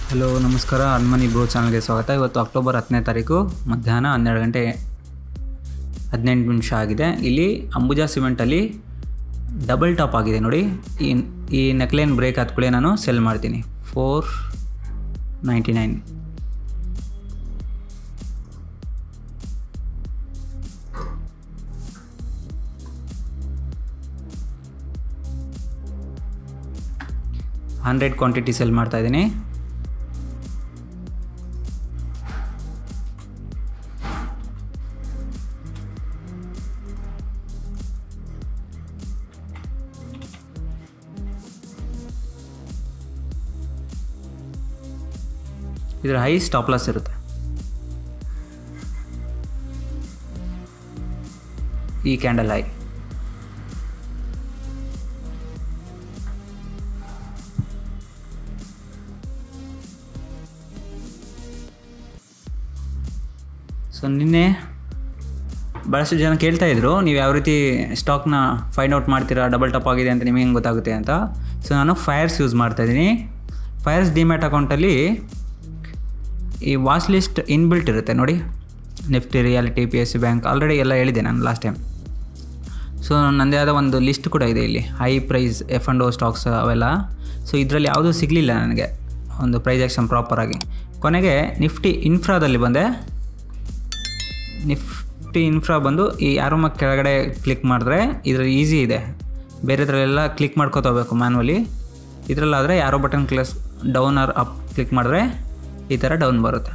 hello ನಮಸ್ಕಾರ ಅನ್ಮನಿ bro ಚಾನಲ್ಗೆ ಸ್ವಾಗತ ಇವತ್ತು ಅಕ್ಟೋಬರ್ ಹತ್ತನೇ ತಾರೀಕು ಮಧ್ಯಾಹ್ನ ಹನ್ನೆರಡು ಗಂಟೆ ಹದಿನೆಂಟು ನಿಮಿಷ ಆಗಿದೆ ಇಲ್ಲಿ ಅಂಬುಜಾ ಸಿಮೆಂಟಲ್ಲಿ ಡಬಲ್ ಟಾಪ್ ಆಗಿದೆ ನೋಡಿ ಈ ಈ ನೆಕ್ಲೈನ್ ಬ್ರೇಕ್ ಆದ ಕೂಡಲೇ ನಾನು ಸೆಲ್ ಮಾಡ್ತೀನಿ four ninety nine hundred quantity sell ಮಾಡ್ತಾ ಇದ್ದೀನಿ ಇದರ ಹೈ ಸ್ಟಾಪ್ ಲಾಸ್ ಇರುತ್ತೆ ಈ ಕ್ಯಾಂಡಲ್ ಹೈ ಸೊ ನಿನ್ನೆ ಭಾಳಷ್ಟು ಜನ ಕೇಳ್ತಾ ಇದ್ರು ನೀವು ಯಾವ ರೀತಿ ಸ್ಟಾಕ್ನ ಫೈಂಡ್ ಔಟ್ ಮಾಡ್ತೀರಾ ಡಬಲ್ ಟಾಪ್ ಆಗಿದೆ ಅಂತ ನಿಮಗೆ ಹೆಂಗೆ ಗೊತ್ತಾಗುತ್ತೆ ಅಂತ ಸೊ ನಾನು ಫೈರ್ಸ್ ಯೂಸ್ ಮಾಡ್ತಾಯಿದ್ದೀನಿ ಫೈರ್ಸ್ ಡಿಮ್ಯಾಟ್ ಅಕೌಂಟಲ್ಲಿ ಈ ವಾಚ್ ಲಿಸ್ಟ್ ಇನ್ಬಿಲ್ಟ್ ಇರುತ್ತೆ ನೋಡಿ Nifty realty P S C bank already ಎಲ್ಲ ಹೇಳಿದೆ ನಾನು ಲಾಸ್ಟ್ ಟೈಮ್ ಸೊ ನನ್ನದೇ ಆದ ಒಂದು ಲಿಸ್ಟ್ ಕೂಡ ಇದೆ ಇಲ್ಲಿ high price F and O stocks ಅವೆಲ್ಲ ಸೊ ಇದರಲ್ಲಿ ಯಾವುದೂ ಸಿಗಲಿಲ್ಲ ನನಗೆ ಒಂದು ಪ್ರೈಸ್ ಆ್ಯಕ್ಷನ್ ಪ್ರಾಪರಾಗಿ ಕೊನೆಗೆ ನಿಫ್ಟಿ ಇನ್ಫ್ರಾದಲ್ಲಿ ಬಂದೆ ನಿಫ್ಟಿ ಇನ್ಫ್ರಾ ಬಂದು ಈ ಯಾರಮ್ಮ ಕೆಳಗಡೆ ಕ್ಲಿಕ್ ಮಾಡಿದ್ರೆ ಇದರಲ್ಲಿ ಈಸಿ ಇದೆ ಬೇರೆದ್ರಲ್ಲೆಲ್ಲ ಕ್ಲಿಕ್ ಮಾಡ್ಕೋತ ಹೋಗ್ಬೇಕು ಮ್ಯಾನ್ವಲಿ ಇದರಲ್ಲಾದರೆ ಯಾರೋ ಬಟನ್ ಕ್ಲಸ್ ಡೌನ್ ಆರ್ ಅಪ್ ಕ್ಲಿಕ್ ಮಾಡಿದ್ರೆ ಈ ಥರ ಡೌನ್ ಬರುತ್ತೆ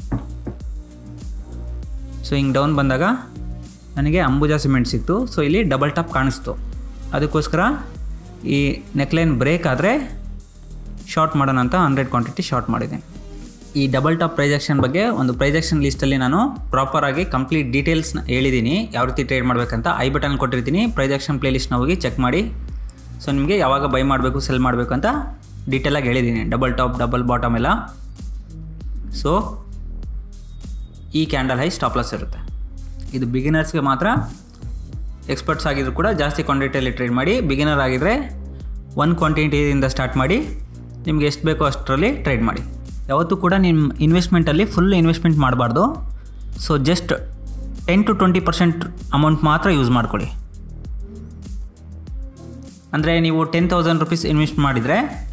ಸೊ ಹಿಂಗೆ ಡೌನ್ ಬಂದಾಗ ನನಗೆ ಅಂಬುಜಾ ಸಿಮೆಂಟ್ ಸಿಕ್ತು ಸೊ ಇಲ್ಲಿ ಡಬಲ್ ಟಾಪ್ ಕಾಣಿಸ್ತು ಅದಕ್ಕೋಸ್ಕರ ಈ ನೆಕ್ಲೈನ್ ಬ್ರೇಕ್ ಆದರೆ ಶಾರ್ಟ್ ಮಾಡೋಣ ಅಂತ ಹಂಡ್ರೆಡ್ ಕ್ವಾಂಟಿಟಿ ಶಾರ್ಟ್ ಮಾಡಿದ್ದೀನಿ ಈ ಡಬಲ್ ಟಾಪ್ ಪ್ರೈಜೆಕ್ಷನ್ ಬಗ್ಗೆ ಒಂದು ಪ್ರೈಜೆಕ್ಷನ್ ಲಿಸ್ಟಲ್ಲಿ ನಾನು ಪ್ರಾಪರಾಗಿ ಕಂಪ್ಲೀಟ್ ಡೀಟೇಲ್ಸ್ನ ಹೇಳಿದ್ದೀನಿ ಯಾವ ರೀತಿ ಟ್ರೇಡ್ ಮಾಡಬೇಕಂತ ಐ ಬಟನ್ ಕೊಟ್ಟಿರ್ತೀನಿ ಪ್ರೈಜೆಕ್ಷನ್ ಪ್ಲೇಲಿಸ್ಟ್ನ ಹೋಗಿ ಚೆಕ್ ಮಾಡಿ ಸೊ ನಿಮಗೆ ಯಾವಾಗ ಬೈ ಮಾಡಬೇಕು ಸೆಲ್ ಮಾಡಬೇಕು ಅಂತ ಡೀಟೇಲಾಗಿ ಹೇಳಿದ್ದೀನಿ ಡಬಲ್ ಟಾಪ್ ಡಬಲ್ ಬಾಟಮ್ ಎಲ್ಲ ಸೊ ಈ ಕ್ಯಾಂಡಲ್ ಹೈ ಸ್ಟಾಪ್ ಲಾಸ್ ಇರುತ್ತೆ ಇದು ಬಿಗಿನರ್ಸ್ಗೆ ಮಾತ್ರ ಎಕ್ಸ್ಪರ್ಟ್ಸ್ ಆಗಿದ್ರು ಕೂಡ ಜಾಸ್ತಿ ಕ್ವಾಂಟಿಟಿಯಲ್ಲಿ ಟ್ರೇಡ್ ಮಾಡಿ ಬಿಗಿನರ್ ಆಗಿದ್ದರೆ ಒನ್ ಕ್ವಾಂಟಿಟಿಯಿಂದ ಸ್ಟಾರ್ಟ್ ಮಾಡಿ ನಿಮ್ಗೆ ಎಷ್ಟು ಬೇಕೋ ಅಷ್ಟರಲ್ಲಿ ಟ್ರೇಡ್ ಮಾಡಿ ಯಾವತ್ತೂ ಕೂಡ ನಿಮ್ಮ ಇನ್ವೆಸ್ಟ್ಮೆಂಟಲ್ಲಿ ಫುಲ್ ಇನ್ವೆಸ್ಟ್ಮೆಂಟ್ ಮಾಡಬಾರ್ದು so just ten to twenty percent amount ಮಾತ್ರ ಯೂಸ್ ಮಾಡ್ಕೊಳ್ಳಿ ಅಂದರೆ ನೀವು ಟೆನ್ ತೌಸಂಡ್ ರುಪೀಸ್ ಇನ್ವೆಸ್ಟ್ ಮಾಡಿದರೆ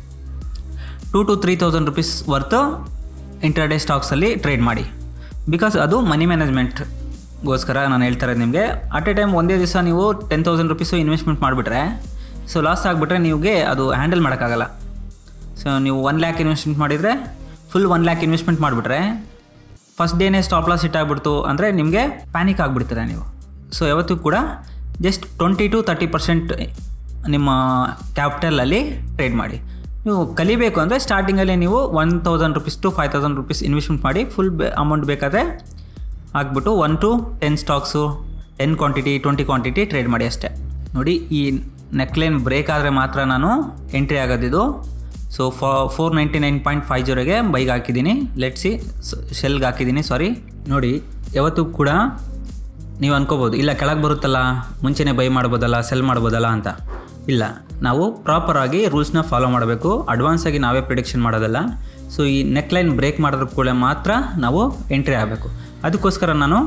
two to three thousand rupees worth intraday ಸ್ಟಾಕ್ಸಲ್ಲಿ ಟ್ರೇಡ್ ಮಾಡಿ ಬಿಕಾಸ್ ಅದು ಮನಿ ಮ್ಯಾನೇಜ್ಮೆಂಟ್ಗೋಸ್ಕರ ನಾನು ಹೇಳ್ತಾ ಇರೋದು ನಿಮಗೆ ಅಟ್ ಎ ಟೈಮ್ ಒಂದೇ ದಿವಸ ನೀವು ಟೆನ್ ತೌಸಂಡ್ ರುಪೀಸು ಇನ್ವೆಸ್ಟ್ಮೆಂಟ್ ಮಾಡಿಬಿಟ್ರೆ ಸೊ ಲಾಸ್ ಆಗಿಬಿಟ್ರೆ ನಿಮಗೆ ಅದು ಹ್ಯಾಂಡಲ್ ಮಾಡೋಕ್ಕಾಗಲ್ಲ ಸೊ ನೀವು ಒನ್ ಲ್ಯಾಕ್ ಇನ್ವೆಸ್ಟ್ಮೆಂಟ್ ಮಾಡಿದರೆ ಫುಲ್ ಒನ್ ಲ್ಯಾಕ್ ಇನ್ವೆಸ್ಟ್ಮೆಂಟ್ ಮಾಡಿಬಿಟ್ರೆ ಫಸ್ಟ್ ಡೇನೇ ಸ್ಟಾಪ್ ಲಾಸ್ ಹಿಟ್ ಆಗಿಬಿಡ್ತು ಅಂದರೆ ನಿಮಗೆ ಪ್ಯಾನಿಕ್ ಆಗಿಬಿಡ್ತೀರ ನೀವು ಸೊ ಯಾವತ್ತೂ ಕೂಡ just twenty to thirty percent ನಿಮ್ಮ ಕ್ಯಾಪಿಟಲಲ್ಲಿ ಟ್ರೇಡ್ ಮಾಡಿ ನೀವು ಕಲಿಬೇಕು ಅಂದರೆ ಸ್ಟಾರ್ಟಿಂಗಲ್ಲಿ ನೀವು one thousand rupees to five thousand rupees investment ಮಾಡಿ ಫುಲ್ ಅಮೌಂಟ್ ಬೇಕಾದರೆ ಹಾಕ್ಬಿಟ್ಟು one to ten stocks ten quantity twenty quantity trade ಮಾಡಿ ಅಷ್ಟೇ ನೋಡಿ ಈ ನೆಕ್ಲೈನ್ ಬ್ರೇಕ್ ಆದರೆ ಮಾತ್ರ ನಾನು ಎಂಟ್ರಿ ಆಗೋದಿದು ಸೊ ಫಾ four ninety nine point five ಜೀರೋಗೆ ಬೈಗೆ ಹಾಕಿದ್ದೀನಿ ಲೆಟ್ಸಿ ಶೆಲ್ಗೆ ಹಾಕಿದ್ದೀನಿ ಸಾರಿ ನೋಡಿ ಯಾವತ್ತೂ ಕೂಡ ನೀವು ಅನ್ಕೋಬೋದು ಇಲ್ಲ ಕೆಳಗೆ ಬರುತ್ತಲ್ಲ ಮುಂಚೆನೇ ಬೈ ಮಾಡ್ಬೋದಲ್ಲ ಸೆಲ್ ಮಾಡ್ಬೋದಲ್ಲ ಅಂತ ಇಲ್ಲ ನಾವು ಪ್ರಾಪರಾಗಿ ರೂಲ್ಸ್ನ ಫಾಲೋ ಮಾಡಬೇಕು ಅಡ್ವಾನ್ಸಾಗಿ ನಾವೇ ಪ್ರಿಡಿಕ್ಷನ್ ಮಾಡೋದಲ್ಲ ಸೊ ಈ ನೆಕ್ಲೈನ್ ಬ್ರೇಕ್ ಮಾಡಿದ್ರ ಕೂಡ ಮಾತ್ರ ನಾವು ಎಂಟ್ರಿ ಆಗಬೇಕು ಅದಕ್ಕೋಸ್ಕರ ನಾನು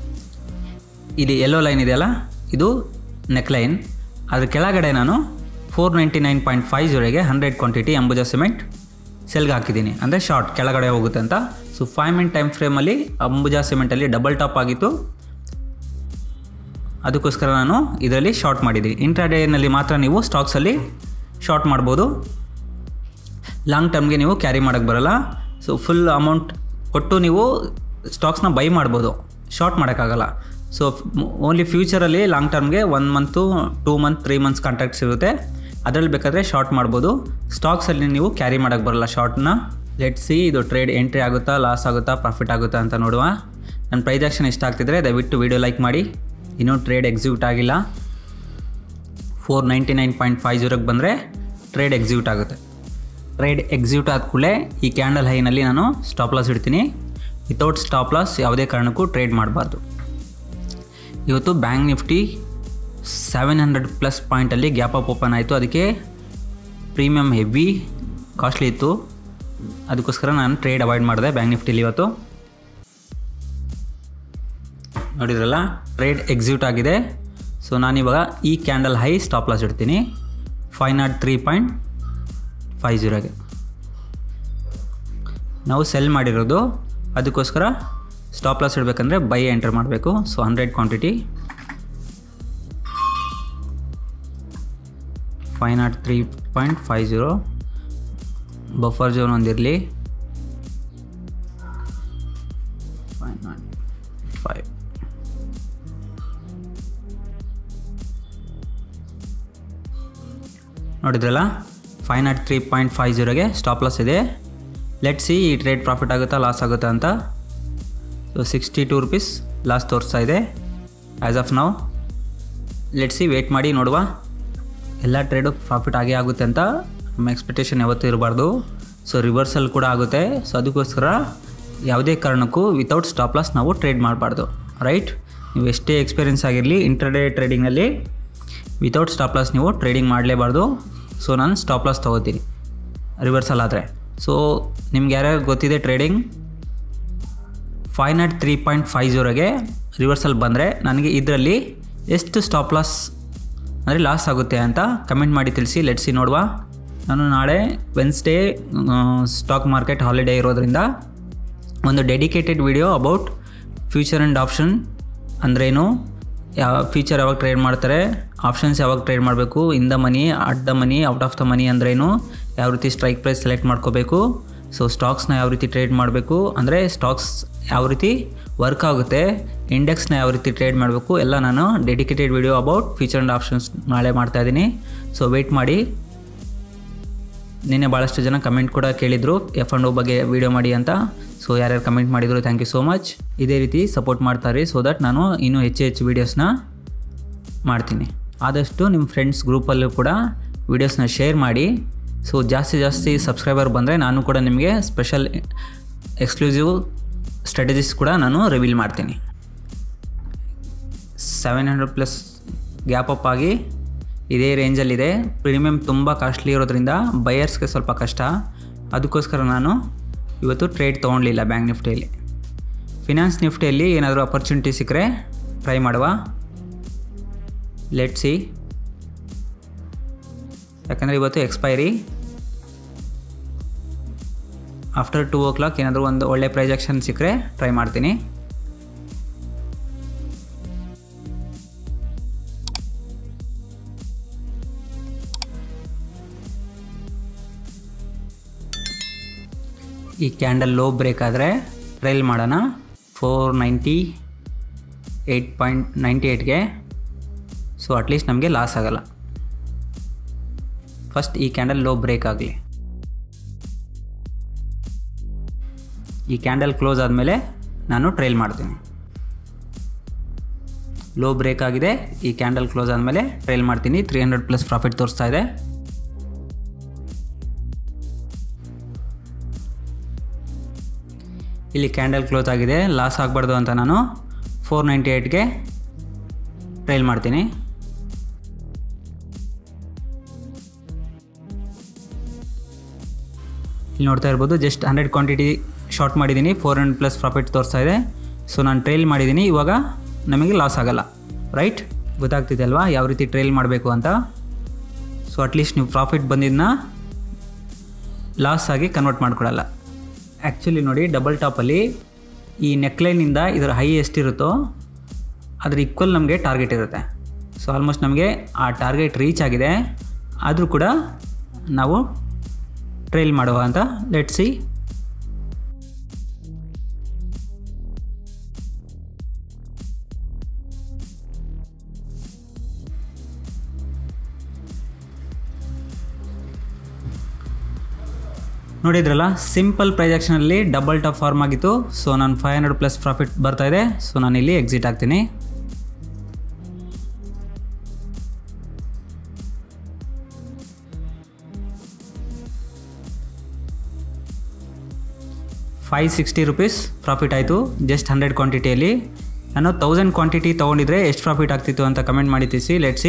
ಇಲ್ಲಿ ಎಲ್ಲೋ ಲೈನ್ ಇದೆಯಲ್ಲ ಇದು ನೆಕ್ಲೈನ್ ಅದ್ರ ಕೆಳಗಡೆ ನಾನು four ninety nine point five ಜೀರೋಗೆ ಹಂಡ್ರೆಡ್ ಕ್ವಾಂಟಿಟಿ ಅಂಬುಜಾ ಸಿಮೆಂಟ್ ಸೆಲ್ಗೆ ಹಾಕಿದ್ದೀನಿ ಅಂದರೆ ಶಾರ್ಟ್ ಕೆಳಗಡೆ ಹೋಗುತ್ತೆ ಅಂತ ಸೊ ಫೈವ್ ಮಿನಿಟ್ ಟೈಮ್ ಫ್ರೇಮಲ್ಲಿ ಅಂಬುಜಾ ಸಿಮೆಂಟಲ್ಲಿ ಡಬಲ್ ಟಾಪ್ ಆಗಿತ್ತು ಅದಕ್ಕೋಸ್ಕರ ನಾನು ಇದರಲ್ಲಿ ಶಾರ್ಟ್ ಮಾಡಿದ್ದೀನಿ ಇಂಟ್ರಾಡೇನಲ್ಲಿ ಮಾತ್ರ ನೀವು ಸ್ಟಾಕ್ಸಲ್ಲಿ ಶಾರ್ಟ್ ಮಾಡ್ಬೋದು ಲಾಂಗ್ ಟರ್ಮ್ಗೆ ನೀವು ಕ್ಯಾರಿ ಮಾಡೋಕ್ಕೆ ಬರೋಲ್ಲ ಸೊ ಫುಲ್ ಅಮೌಂಟ್ ಕೊಟ್ಟು ನೀವು ಸ್ಟಾಕ್ಸ್ನ ಬೈ ಮಾಡ್ಬೋದು ಶಾರ್ಟ್ ಮಾಡೋಕ್ಕಾಗಲ್ಲ ಸೊ ಓನ್ಲಿ ಫ್ಯೂಚರಲ್ಲಿ ಲಾಂಗ್ ಟರ್ಮ್ಗೆ one month two month three months contracts ಇರುತ್ತೆ ಅದರಲ್ಲಿ ಬೇಕಾದರೆ ಶಾರ್ಟ್ ಮಾಡ್ಬೋದು ಸ್ಟಾಕ್ಸಲ್ಲಿ ನೀವು ಕ್ಯಾರಿ ಮಾಡೋಕ್ಕೆ ಬರೋಲ್ಲ ಶಾರ್ಟ್ನ ಲೆಟ್ ಸಿ ಇದು ಟ್ರೇಡ್ ಎಂಟ್ರಿ ಆಗುತ್ತಾ ಲಾಸ್ ಆಗುತ್ತಾ ಪ್ರಾಫಿಟ್ ಆಗುತ್ತಾ ಅಂತ ನೋಡುವ ನನ್ನ ಪ್ರೈಸ್ ಆಕ್ಷನ್ ಇಷ್ಟ ಆಗ್ತಿದ್ರೆ ದಯವಿಟ್ಟು ವೀಡಿಯೋ ಲೈಕ್ ಮಾಡಿ ಇನ್ನೂ ಟ್ರೇಡ್ ಎಕ್ಸಿಕ್ಯೂಟ್ ಆಗಿಲ್ಲ four ninety nine point five ಜೀರೋಗೆ ಬಂದರೆ ಟ್ರೇಡ್ ಎಕ್ಸಿಕ್ಯೂಟ್ ಆಗುತ್ತೆ ಟ್ರೇಡ್ ಎಕ್ಸಿಕ್ಯೂಟ್ ಆದ ಕೂಡಲೇ ಈ ಕ್ಯಾಂಡಲ್ ಹೈನಲ್ಲಿ ನಾನು ಸ್ಟಾಪ್ ಲಾಸ್ ಇಡ್ತೀನಿ ವಿತೌಟ್ ಸ್ಟಾಪ್ ಲಾಸ್ ಯಾವುದೇ ಕಾರಣಕ್ಕೂ ಟ್ರೇಡ್ ಮಾಡಬಾರ್ದು ಇವತ್ತು bank Nifty seven hundred plus ಪಾಯಿಂಟಲ್ಲಿ ಗ್ಯಾಪ್ ಅಪ್ ಓಪನ್ ಆಯಿತು ಅದಕ್ಕೆ ಪ್ರೀಮಿಯಮ್ ಹೆವಿ ಕಾಸ್ಟ್ಲಿ ಇತ್ತು ಅದಕ್ಕೋಸ್ಕರ ನಾನು ಟ್ರೇಡ್ ಅವಾಯ್ಡ್ ಮಾಡಿದೆ ಬ್ಯಾಂಕ್ ನಿಫ್ಟಿಲಿ ಇವತ್ತು ನೋಡಿದ್ರಲ್ಲ ಟ್ರೇಡ್ ಎಕ್ಸಿಕ್ಯೂಟ್ ಆಗಿದೆ ಸೊ ನಾನಿವಾಗ ಈ ಕ್ಯಾಂಡಲ್ ಹೈ ಸ್ಟಾಪ್ ಲಾಸ್ ಇಡ್ತೀನಿ five nought three point five ಜೀರೋಗೆ ನಾವು ಸೆಲ್ ಮಾಡಿರೋದು ಅದಕ್ಕೋಸ್ಕರ ಸ್ಟಾಪ್ ಲಾಸ್ ಇಡಬೇಕಂದ್ರೆ ಬೈ ಎಂಟರ್ ಮಾಡಬೇಕು so hundred quantity five nought three point five zero buffer zone ಒಂದಿರಲಿ ಫೈವ್ ನಾಟ್ ಫೈವ್ ನೋಡಿದ್ರಲ್ಲ five nought three point five ಜೀರೋಗೆ ಸ್ಟಾಪ್ ಲಾಸ್ ಇದೆ ಲೆಟ್ ಸಿ ಈ ಟ್ರೇಡ್ ಪ್ರಾಫಿಟ್ ಆಗುತ್ತಾ ಲಾಸ್ ಆಗುತ್ತಾ ಅಂತ so sixty two rupees loss ತೋರಿಸ್ತಾ ಇದೆ ಆ್ಯಸ್ ಆಫ್ ನಾವು ಲೆಟ್ ಸಿ ವೇಟ್ ಮಾಡಿ ನೋಡುವ ಎಲ್ಲ ಟ್ರೇಡು ಪ್ರಾಫಿಟ್ ಆಗೇ ಆಗುತ್ತೆ ಅಂತ ನಮ್ಮ ಎಕ್ಸ್ಪೆಕ್ಟೇಷನ್ ಯಾವತ್ತೂ ಇರಬಾರ್ದು ಸೊ ರಿವರ್ಸಲ್ ಕೂಡ ಆಗುತ್ತೆ ಸೊ ಅದಕ್ಕೋಸ್ಕರ ಯಾವುದೇ ಕಾರಣಕ್ಕೂ ವಿತೌಟ್ ಸ್ಟಾಪ್ ಲಾಸ್ ನಾವು ಟ್ರೇಡ್ ಮಾಡಬಾರ್ದು ರೈಟ್ ನೀವು ಎಷ್ಟೇ ಎಕ್ಸ್ಪೀರಿಯೆನ್ಸ್ ಆಗಿರಲಿ ಇಂಟರ್ಡೇ ಟ್ರೇಡಿಂಗಲ್ಲಿ ವಿತೌಟ್ ಸ್ಟಾಪ್ ಲಾಸ್ ನೀವು ಟ್ರೇಡಿಂಗ್ ಮಾಡಲೇಬಾರ್ದು ಸೊ ನಾನು ಸ್ಟಾಪ್ ಲಾಸ್ ತೊಗೋತೀನಿ ರಿವರ್ಸಲ್ ಆದರೆ ಸೊ ನಿಮ್ಗೆ ಯಾರ್ಯಾರು ಗೊತ್ತಿದೆ trading five nought three point five ಜೀರೋಗೆ ರಿವರ್ಸಲ್ ಬಂದರೆ ನನಗೆ ಇದರಲ್ಲಿ ಎಷ್ಟು ಸ್ಟಾಪ್ ಲಾಸ್ ಅಂದರೆ ಲಾಸ್ ಆಗುತ್ತೆ ಅಂತ ಕಮೆಂಟ್ ಮಾಡಿ ತಿಳಿಸಿ ಲೆಟ್ಸಿ ನೋಡುವ ನಾನು ನಾಳೆ ವೆನ್ಸ್ಡೇ ಸ್ಟಾಕ್ ಮಾರ್ಕೆಟ್ ಹಾಲಿಡೇ ಇರೋದ್ರಿಂದ ಒಂದು dedicated video about future and option ಅಂದ್ರೇನು ಯಾವ ಫ್ಯೂಚರ್ ಯಾವಾಗ ಟ್ರೇಡ್ ಮಾಡ್ತಾರೆ ಆಪ್ಷನ್ಸ್ ಯಾವಾಗ ಟ್ರೇಡ್ ಮಾಡಬೇಕು in the money at the money out of the money ಅಂದ್ರೇನು ಯಾವ ರೀತಿ ಸ್ಟ್ರೈಕ್ ಪ್ರೈಸ್ ಸೆಲೆಕ್ಟ್ ಮಾಡ್ಕೋಬೇಕು ಸೊ ಸ್ಟಾಕ್ಸ್ನ ಯಾವ ರೀತಿ ಟ್ರೇಡ್ ಮಾಡಬೇಕು ಅಂದರೆ ಸ್ಟಾಕ್ಸ್ ಯಾವ ರೀತಿ ವರ್ಕ್ ಆಗುತ್ತೆ ಇಂಡೆಕ್ಸ್ನ ಯಾವ ರೀತಿ ಟ್ರೇಡ್ ಮಾಡಬೇಕು ಎಲ್ಲ ನಾನು dedicated video about future and options ನಾಳೆ ಮಾಡ್ತಾಯಿದ್ದೀನಿ ಸೊ ವೆಯ್ಟ್ ಮಾಡಿ ನಿನ್ನೆ ಭಾಳಷ್ಟು ಜನ ಕಮೆಂಟ್ ಕೂಡ ಕೇಳಿದರು ಎಫ್ ಆ್ಯಂಡ್ ಓ ಬಗ್ಗೆ ವೀಡಿಯೋ ಮಾಡಿ ಅಂತ ಸೊ ಯಾರ್ಯಾರು ಕಮೆಂಟ್ ಮಾಡಿದರು ಥ್ಯಾಂಕ್ ಯು ಸೋ ಮಚ್ ಇದೇ ರೀತಿ ಸಪೋರ್ಟ್ ಮಾಡ್ತಾರೆ ಸೊ ದಟ್ ನಾನು ಇನ್ನೂ ಹೆಚ್ಚು ಹೆಚ್ಚು ವೀಡಿಯೋಸ್ನ ಮಾಡ್ತೀನಿ ಆದಷ್ಟು ನಿಮ್ಮ ಫ್ರೆಂಡ್ಸ್ ಗ್ರೂಪಲ್ಲೂ ಕೂಡ ವೀಡಿಯೋಸ್ನ ಶೇರ್ ಮಾಡಿ ಸೊ ಜಾಸ್ತಿ ಜಾಸ್ತಿ ಸಬ್ಸ್ಕ್ರೈಬರ್ ಬಂದರೆ ನಾನು ಕೂಡ ನಿಮಗೆ ಸ್ಪೆಷಲ್ ಎಕ್ಸ್ಕ್ಲೂಸಿವ್ ಸ್ಟ್ರಾಟಜಿಸ್ ಕೂಡ ನಾನು ರಿವೀಲ್ ಮಾಡ್ತೀನಿ seven hundred plus gap up ಆಗಿ ಇದೇ ರೇಂಜಲ್ಲಿದೆ ಪ್ರೀಮಿಯಮ್ ತುಂಬ ಕಾಸ್ಟ್ಲಿ ಇರೋದ್ರಿಂದ ಬಯರ್ಸ್ಗೆ ಸ್ವಲ್ಪ ಕಷ್ಟ ಅದಕ್ಕೋಸ್ಕರ ನಾನು ಇವತ್ತು ಟ್ರೇಡ್ ತೊಗೊಳ್ಲಿಲ್ಲ ಬ್ಯಾಂಕ್ ನಿಫ್ಟಿಯಲ್ಲಿ ಫಿನಾನ್ಸ್ ನಿಫ್ಟಿಯಲ್ಲಿ ಏನಾದರೂ ಅಪರ್ಚುನಿಟಿ ಸಿಕ್ಕರೆ ಟ್ರೈ ಮಾಡುವ ಲೆಟ್ ಸಿ ಯಾಕಂದರೆ ಇವತ್ತು expiry after two o'clock ಏನಾದರೂ ಒಂದು ಒಳ್ಳೆ ಪ್ರೈಜೆಕ್ಷನ್ ಸಿಕ್ಕರೆ ಟ್ರೈ ಮಾಡ್ತೀನಿ ಈ ಕ್ಯಾಂಡಲ್ ಲೋ ಬ್ರೇಕ್ ಆದರೆ ಟ್ರೈಲ್ ಮಾಡೋಣ four ninety eight point ninety ಏಯ್ಟ್ಗೆ ಸೊ ಅಟ್ಲೀಸ್ಟ್ ನಮಗೆ ಲಾಸ್ ಆಗಲ್ಲ ಫಸ್ಟ್ ಈ ಕ್ಯಾಂಡಲ್ ಲೋ ಬ್ರೇಕ್ ಆಗಲಿ ಈ ಕ್ಯಾಂಡಲ್ ಕ್ಲೋಸ್ ಆದಮೇಲೆ ನಾನು ಟ್ರೈಲ್ ಮಾಡ್ತೀನಿ ಲೋ ಬ್ರೇಕ್ ಆಗಿದೆ ಈ ಕ್ಯಾಂಡಲ್ ಕ್ಲೋಸ್ ಆದಮೇಲೆ ಟ್ರೈಲ್ ಮಾಡ್ತೀನಿ ತ್ರೀ ಹಂಡ್ರೆಡ್ ಪ್ಲಸ್ ಪ್ರಾಫಿಟ್ ತೋರಿಸ್ತಾ ಇದೆ ಇಲ್ಲಿ ಕ್ಯಾಂಡಲ್ ಕ್ಲೋಸ್ ಆಗಿದೆ ಲಾಸ್ ಆಗಬಾರ್ದು ಅಂತ ನಾನು ಫೋರ್ ನೈಂಟಿ ಏಯ್ಟ್ಗೆ ಟ್ರೈಲ್ ಮಾಡ್ತೀನಿ ಇಲ್ಲಿ ನೋಡ್ತಾ ಇರ್ಬೋದು ಜಸ್ಟ್ ಹಂಡ್ರೆಡ್ ಕ್ವಾಂಟಿಟಿ ಶಾರ್ಟ್ ಮಾಡಿದ್ದೀನಿ ಫೋರ್ ಹಂಡ್ರೆಡ್ ಪ್ಲಸ್ ಪ್ರಾಫಿಟ್ ತೋರಿಸ್ತಾ ಇದೆ ಸೊ ನಾನು ಟ್ರೈಲ್ ಮಾಡಿದ್ದೀನಿ ಇವಾಗ ನಮಗೆ ಲಾಸ್ ಆಗಲ್ಲ ರೈಟ್ ಗೊತ್ತಾಗ್ತಿದೆ ಅಲ್ವಾ ಯಾವ ರೀತಿ ಟ್ರೈಲ್ ಮಾಡಬೇಕು ಅಂತ ಸೊ ಅಟ್ಲೀಸ್ಟ್ ನೀವು ಪ್ರಾಫಿಟ್ ಬಂದಿದ್ದನ್ನ ಲಾಸ್ ಆಗಿ ಕನ್ವರ್ಟ್ ಮಾಡ್ಕೊಡಲ್ಲ ಆ್ಯಕ್ಚುಲಿ ನೋಡಿ ಡಬಲ್ ಟಾಪಲ್ಲಿ ಈ ನೆಕ್ಲೈನಿಂದ ಇದರ ಹೈ ಎಷ್ಟಿರುತ್ತೋ ಅದ್ರ ಈಕ್ವಲ್ ನಮಗೆ ಟಾರ್ಗೆಟ್ ಇರುತ್ತೆ ಸೊ ಆಲ್ಮೋಸ್ಟ್ ನಮಗೆ ಆ ಟಾರ್ಗೆಟ್ ರೀಚ್ ಆಗಿದೆ ಆದರೂ ಕೂಡ ನಾವು ಟ್ರೈಲ್ ಮಾಡುವ ಅಂತ ಲೆಟ್ ಸಿ ನೋಡಿದ್ರಲ್ಲ ಸಿಂಪಲ್ ಪ್ರೈಜೆಕ್ಷನಲ್ಲಿ ಡಬಲ್ ಟಾಪ್ ಫಾರ್ಮ್ ಆಗಿತ್ತು ಸೊ ನಾನು ಫೈವ್ ಹಂಡ್ರೆಡ್ ಪ್ಲಸ್ ಪ್ರಾಫಿಟ್ ಬರ್ತಾ ಇದೆ ಸೊ ನಾನು ಇಲ್ಲಿ ಎಕ್ಸಿಟ್ ಆಗ್ತೀನಿ ಫೈವ್ ಸಿಕ್ಸ್ಟಿ ರುಪೀಸ್ ಪ್ರಾಫಿಟ್ ಆಯಿತು ಜಸ್ಟ್ ಹಂಡ್ರೆಡ್ ಕ್ವಾಂಟಿಟಿಯಲ್ಲಿ ನಾನು ತೌಸಂಡ್ ಕ್ವಾಂಟಿಟಿ ತೊಗೊಂಡಿದ್ರೆ ಎಷ್ಟು ಪ್ರಾಫಿಟ್ ಆಗ್ತಿತ್ತು ಅಂತ ಕಮೆಂಟ್ ಮಾಡಿ ತಿಳಿಸಿ ಲೆಟ್ಸಿ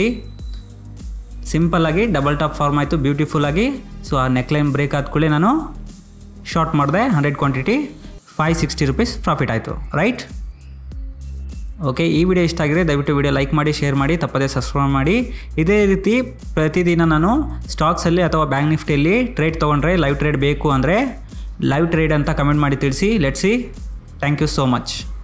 ಸಿಂಪಲ್ಲಾಗಿ ಡಬಲ್ ಟಾಪ್ ಫಾರ್ಮ್ ಆಯಿತು ಬ್ಯೂಟಿಫುಲ್ಲಾಗಿ ಸೊ ಆ ನೆಕ್ಲೈನ್ ಬ್ರೇಕ್ ಆದ ಕೂಡಲೇ ನಾನು ಶಾರ್ಟ್ ಮಾಡಿದೆ hundred quantity five sixty rupees profit ಆಯಿತು ರೈಟ್ ಓಕೆ ಈ ವಿಡಿಯೋ ಇಷ್ಟ ಆಗಿದೆ ದಯವಿಟ್ಟು ವಿಡಿಯೋ ಲೈಕ್ ಮಾಡಿ ಶೇರ್ ಮಾಡಿ ತಪ್ಪದೇ ಸಬ್ಸ್ಕ್ರೈಬ್ ಮಾಡಿ ಇದೇ ರೀತಿ ಪ್ರತಿದಿನ ನಾನು ಸ್ಟಾಕ್ಸಲ್ಲಿ ಅಥವಾ ಬ್ಯಾಂಕ್ ನಿಫ್ಟಿಯಲ್ಲಿ ಟ್ರೇಡ್ ತೊಗೊಂಡ್ರೆ ಲೈವ್ ಟ್ರೇಡ್ ಬೇಕು ಅಂದರೆ ಲೈವ್ ಟ್ರೇಡ್ ಅಂತ ಕಮೆಂಟ್ ಮಾಡಿ ತಿಳಿಸಿ let's see thank you so much